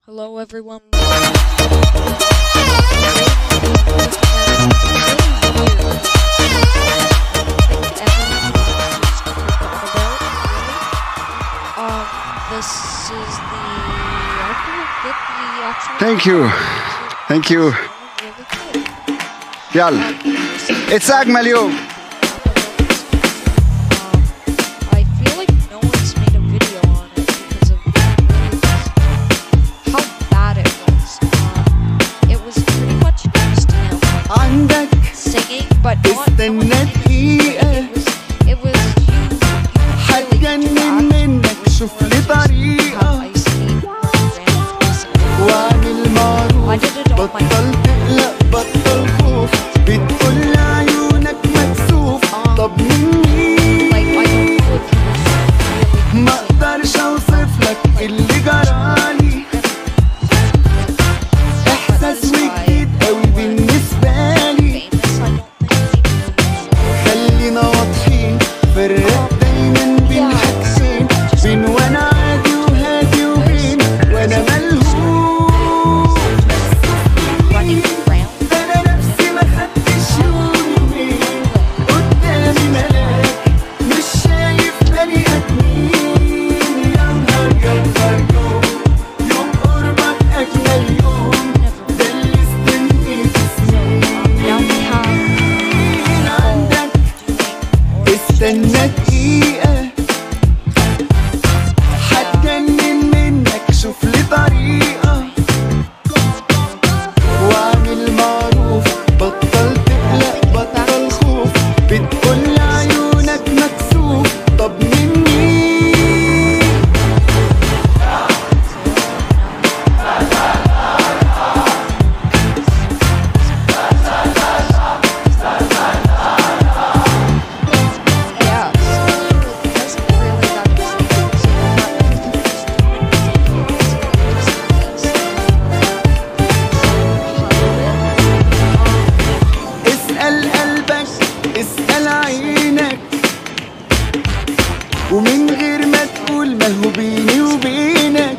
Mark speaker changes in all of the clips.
Speaker 1: Hello, everyone. Um, this is the. I couldn't get the actual.
Speaker 2: Thank you. Thank you.
Speaker 1: Really good.
Speaker 2: يلا اتساق اليوم
Speaker 1: Um, I feel like no one's made a video on it because of how bad it was. Um, it was pretty much just him
Speaker 2: عندك
Speaker 1: singing, but not.
Speaker 2: استنى دقيقة
Speaker 1: It was. It was you. you really
Speaker 2: هتجنن منك شوف لي طريقة
Speaker 1: I see random person.
Speaker 2: واعمل معروف
Speaker 1: I did it on my
Speaker 2: بطل تقلق بطل خوف بتقول لعيونك مكسوف طب مني
Speaker 1: like I don't know if he was really
Speaker 2: ما اقدرش اوصف لك اللي جرالي احساس جديد قوي بالنسبة لي
Speaker 1: famous. I don't think he
Speaker 2: خلينا واضحين فرق دايما بين حاجتين بين وانا عادي وهادي وبين وانا ملهوف
Speaker 1: running around.
Speaker 2: انا نفسي ما خدتش يومي قدامي ملاك مش شايف بني ادمين يا نهار يا نهار يوم يوم قربك اجمل يوم ده اللي استنيت
Speaker 1: Now we have
Speaker 2: سنين عندك
Speaker 1: doing
Speaker 2: استنى دقيقة هتجنن منك شوف لي طريقة واعمل معروف بطل تقلق بطل خوف بتقول لعيونك مكسوف طب مني
Speaker 1: Yeah, so it doesn't really that exciting. So
Speaker 2: اسأل قلبك اسأل عينك ومن غير ما تقول ما هو بيني وبينك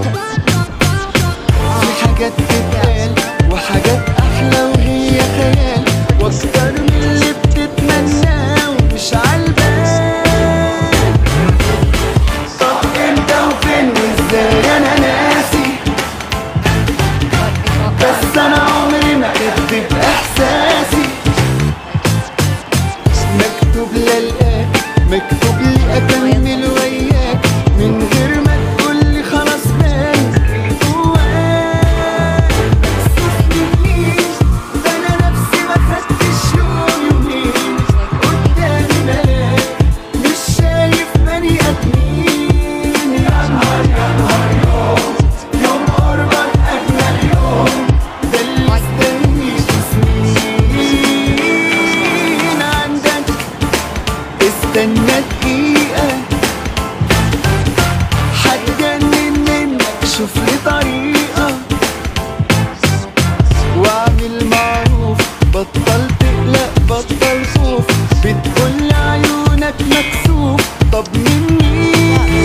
Speaker 2: في حاجات تتقال وحاجات أحلى وهي خيال وأكتر من اللي بتتمناه ومش عالبال طب امتى وفين وازاي أنا ناسي بس أنا عمري ما كدب إحساسي مكتوب للقاك مكتوب لي أكمل وياك من غير ما تقولي خلاص بان جواك مكسوفني ده أنا نفسي ما خدتش يوم يومين قدامي ملاك مش شايف بني آدمين يا نهار يا نهار يوم يوم قربك أجمل يوم ده اللي استنيته سنين عندك استنى دقيقة هتجنن منك شوف لي طريقة واعمل معروف بطل تقلق بطل خوف بتقول لعيونك مكسوف طب مني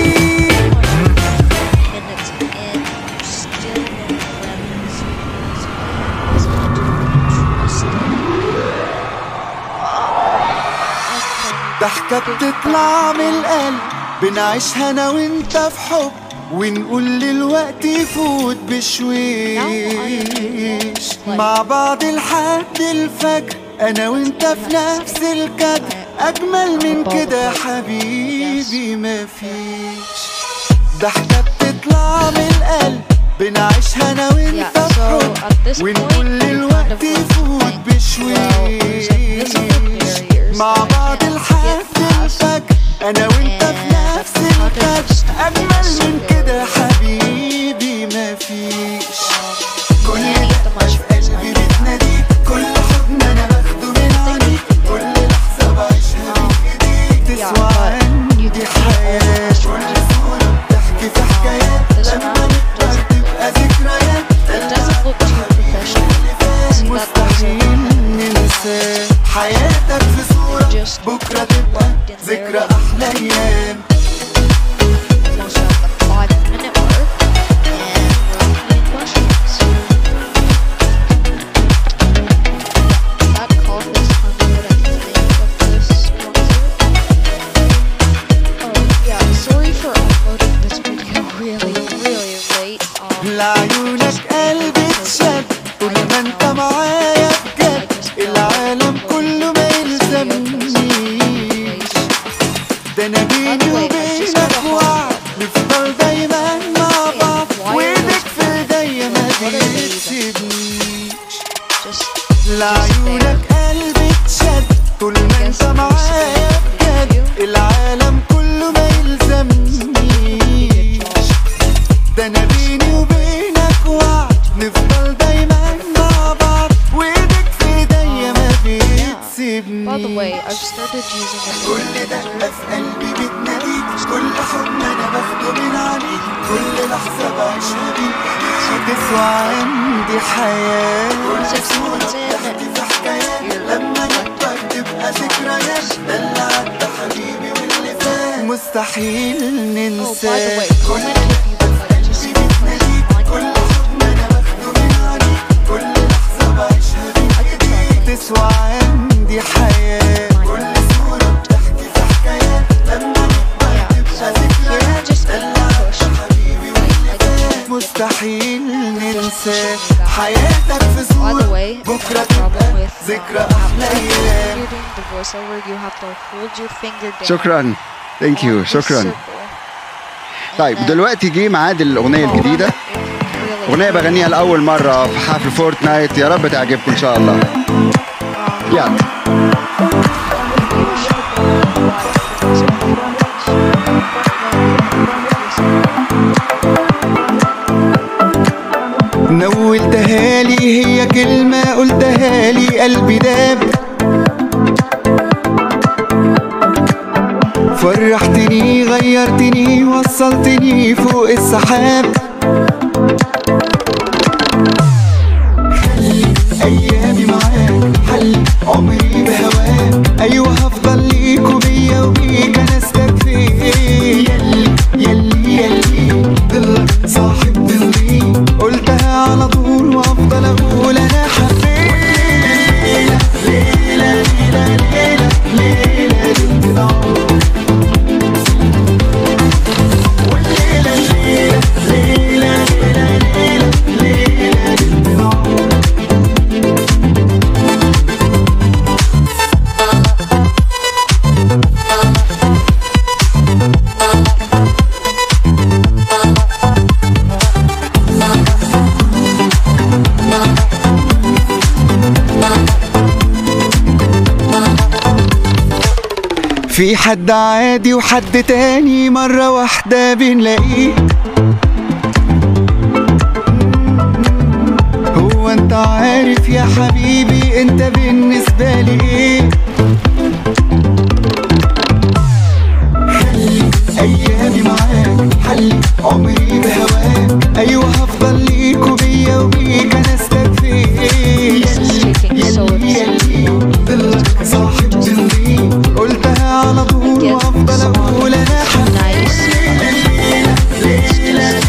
Speaker 1: minutes in, still no friends.
Speaker 2: ضحكة بتطلع من القلب بنعيشها انا وانت في حب ونقول للوقت يفوت بشويش مع بعض لحد الفجر انا وانت في نفس الكادر اجمل من كده يا حبيبي مفيش ضحكة بتطلع من القلب بنعيشها انا وانت
Speaker 1: Yeah,
Speaker 2: في
Speaker 1: so
Speaker 2: حب
Speaker 1: at this point,
Speaker 2: ونقول
Speaker 1: we kind
Speaker 2: للوقت
Speaker 1: of
Speaker 2: يفوت
Speaker 1: like, well, there's invisible
Speaker 2: بشويش
Speaker 1: barriers
Speaker 2: مع
Speaker 1: that I
Speaker 2: بعض
Speaker 1: can't
Speaker 2: لحد
Speaker 1: get past.
Speaker 2: الفجر انا وانت في
Speaker 1: And
Speaker 2: نفس
Speaker 1: how to
Speaker 2: الكادر
Speaker 1: just
Speaker 2: اجمل
Speaker 1: make
Speaker 2: من
Speaker 1: it
Speaker 2: كده
Speaker 1: so
Speaker 2: حبيبي مفيش كل
Speaker 1: Any of the
Speaker 2: دقة في
Speaker 1: mushrooms
Speaker 2: قلبي بتناديك كل حضن انا باخده من عينيك كل لحظة بعيشها من ايديك تسوى عندي حياة كل صورة بتحكي في حكايات
Speaker 1: This
Speaker 2: لما
Speaker 1: map
Speaker 2: نكبر
Speaker 1: doesn't
Speaker 2: تبقى ذكريات
Speaker 1: it doesn't look too professional. See, that
Speaker 2: مستحيل ننسى حياتك في صورة
Speaker 1: Just
Speaker 2: بكرة لعيونك قلبي اتشد طول ما انت معايا بجد العالم كله ما يلزمنيش ده انا بيني وبينك وعد نفضل دايما مع بعض وايدك في ايديا ما بتسيبنيش
Speaker 1: Just
Speaker 2: لعيونك قلبي اتشد طول ما انت معايا بجد العالم كله ما يلزمنيش ده انا بيني وبينك وعد نفضل دايما مع بعض وايدك في ايديا ما
Speaker 1: By the way,
Speaker 2: بتسيبنيش
Speaker 1: I've started using it.
Speaker 2: كل دقة في قلبي بتناديك كل حضن انا باخده من عليك كل لحظة بعيشها بيك تسوى عندي حياة كل
Speaker 1: Six
Speaker 2: صورة
Speaker 1: months in,
Speaker 2: بتحكي في حكايات لما نكبر تبقى ذكريات ده اللي عدى حبيبي واللي فات مستحيل
Speaker 1: Oh, by the
Speaker 2: ننساه
Speaker 1: way, comment if you would like to see me play
Speaker 2: كل
Speaker 1: Minecraft.
Speaker 2: حضن انا باخده من عليك كل لحظة بعيشها بيك تسوى عندي حياة كل صورة بتحكي في حكايات لما نكبر
Speaker 1: Yeah, so you're gonna just push. Like, like,
Speaker 2: مستحيل ننساه حياتك في
Speaker 1: By the
Speaker 2: صورة
Speaker 1: way,
Speaker 2: بكرة
Speaker 1: the problem
Speaker 2: تبقى
Speaker 1: with
Speaker 2: ذكرى
Speaker 1: uh,
Speaker 2: أحلى أيام
Speaker 1: you're doing the voiceover, you have to hold your finger down.
Speaker 3: شكرا ثانك يو
Speaker 1: on the
Speaker 3: شكرا
Speaker 1: circle.
Speaker 3: طيب
Speaker 1: And then
Speaker 3: دلوقتي جه ميعاد الاغنيه
Speaker 1: hold
Speaker 3: الجديده
Speaker 1: it really
Speaker 3: اغنيه بغنيها لاول مره في حفل فورتنايت يا رب تعجبكم ان شاء الله
Speaker 1: Um,
Speaker 3: يلا
Speaker 2: نولتها لي هي كلمة قلتها لي قلبي داب فرحتني غيرتني وصلتني فوق السحاب خلي ايامي معاك حلي عمري بهواك ايوه هفضل ليك وبيا وبيك انا استكفيت يلي يلي يلي ضلك صاحب ضلي قلتها على طول وافضل اقول انا حبيت ليلة ليلة ليلة ليلة ليلة ليلة والليلة ليلة ليلة ليلة ليلة ليلة ليلة في حد عادي وحد تاني مرة واحدة بنلاقيه هو انت عارف يا حبيبي انت بالنسبة لي ايه خلي ايامي معاك حلي عمري بهواك ايوه هفضل ليك وبيا وبيك انا استكفيت يلي يلي ضلك صاحب ضلي قلتها على طول
Speaker 1: Get
Speaker 2: وافضل اقول انا
Speaker 1: nice. It's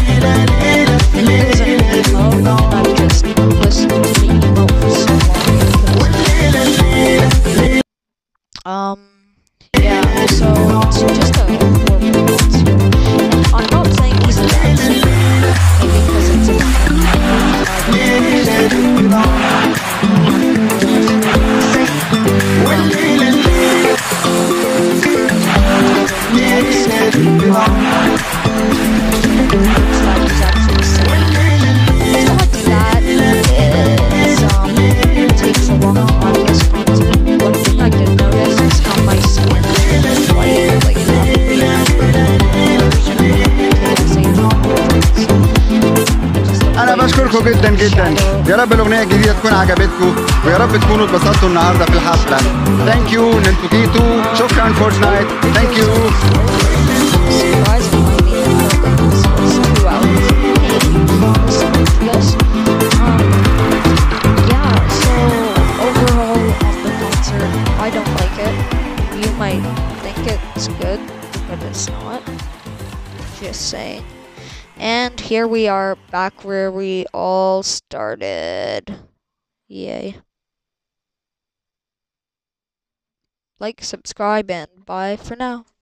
Speaker 1: just because I'm emo and I've just listened to me emo for so long. because- Um, yeah, so it's just a horrible monster. And I'm not saying he's a bad singer, maybe because it's a
Speaker 3: انا بشكركم جدا جدا يا رب الاغنيه الجديده تكون عجبتكم ويا رب تكونوا اتبسطتوا النهارده في الحفله ثانك يو ان انتوا جيتوا شكرا فورتنايت ثانك يو
Speaker 1: surprised by me that this was two hours. Listening to this. Um, yeah, so overall on the concert, I don't like it. You might think it's good, but it's not. Just saying. And here we are back where we all started. Yay. Like, subscribe, and bye for now.